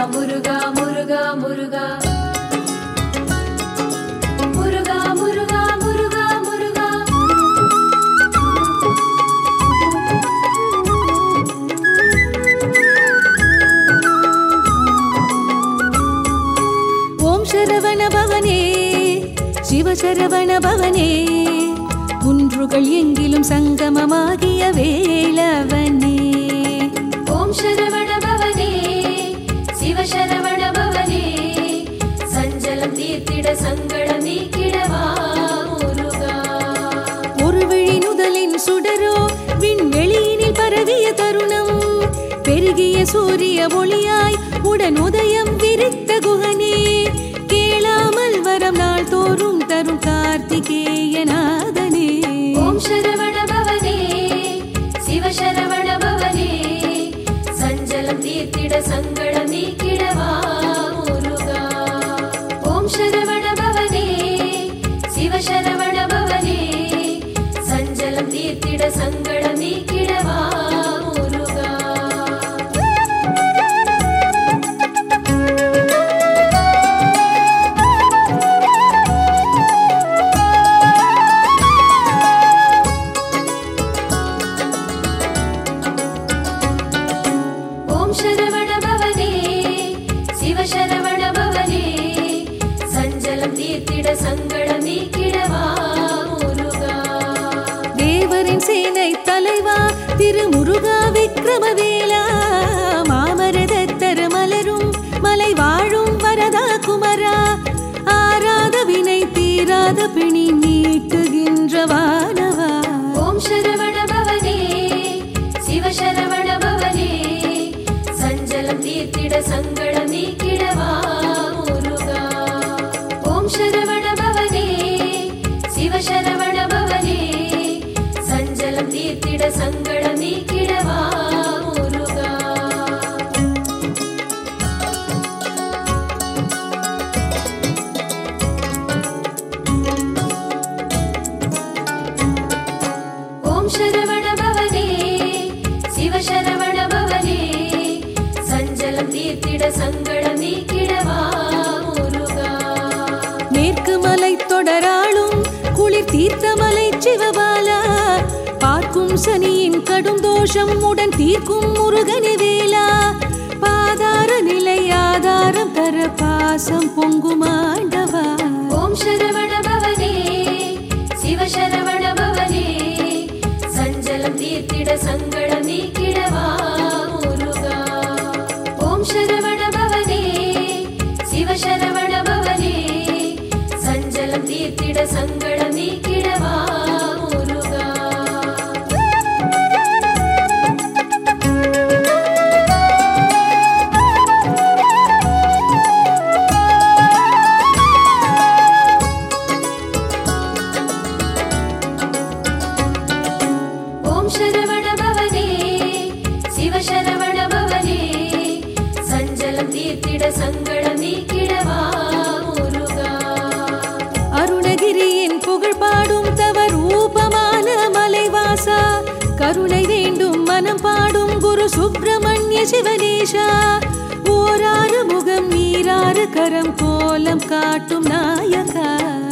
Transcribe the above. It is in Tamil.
முருகா முருகா முருகா முருகா முருகா முருகா முருகா ஓம் சரவண பவனே சிவசரவண பவனே குன்றுகள் எங்கிலும் சங்கமமாகிய வேளவனே ஓம் சரவண பவனே சிவ சரவண பவனே சஞ்சலம் தீர்த்திட சங்கடம் நீக்கிடவா முருகா ஒரு விழி நுதலின் சுடரோ விண்வெளியினில் பரவிய தருணம் பெருகிய சூரிய ஒளியாய் உடன் உதயம் விரித்த குகனே கேளாமல் வரம் நாள் தோறும் தரும் கார்த்திகேயநாதனே ஓம் சரவண பவனே சிவ சரவண பவனே சஞ்சலம் தீர்த்திட சங்கடம் நீக்கிடவா முருகா ஓம் சரவண பவனே சிவ சரவண பவனே சஞ்சலம் தீர்த்திட சங்கடம் நீக்கிடவா முருகா ஓம் சரவண பவனே சிவ சரவண பவனே சஞ்சலம் தீர்த்திட சங்கடம் நீக்கிடவா முருகா தேவரின் சேனை தலைவா திருமுருகா விக்ரமவேலா மாமரதத்தர மலரும் மலை வாழும் வரதா குமரா ஆராத வினை தீராத பிணி நீட்டுகின்ற வானவா ஓம் சரவண பவனே சிவ சரவண பவனே சஞ்சலம் தீர்த்திட சங்கடம் நீக்கிடவா முருகா ஓம் சரவண பவனே சிவ சரவண பவனே சஞ்சலம் தீர்த்திட சங்கடம் நீக்கிடவா முருகா ஓம் சரவண பவனே சிவ சரவண பவனே சஞ்சலம் தீர்த்திட சங்கடம் நீக்கிடவா முருகா மேற்கு மலை தொடராளும் குளிர் தீர்த்த மலை சிவபாலா பார்க்கும் சனியின் கடும் தோஷம் உடன் தீர்க்கும் முருகனே வேலா பாதார நிலை ஆதாரம் தர பாசம் பொங்கும் ஆண்டவா ஓம் சரவண பவனே சிவ சரவண பவனே சஞ்சலம் தீர்த்திட சங்கடம் நீக்கிடவா முருகா ஓம் சரவண பவனே சிவ சரவண பவனே சஞ்சலம் தீர்த்திட சங்கடம் நீக்கிடவா முருகா ஓம் சரவண பவனே சிவ சரவண பவனே சஞ்சலம் தீர்த்திட சங்கடம் நீக்கிடவா முருகா அருணகிரியின் புகழ் பாடும் தவ ரூபமான மலைவாசா கருணை வேண்டும் மனம் பாடும் குரு சுப்பிரமணிய சிவனேஷா ஓராறு முகம் நீராறு கரம் கோலம் காட்டும் நாயகா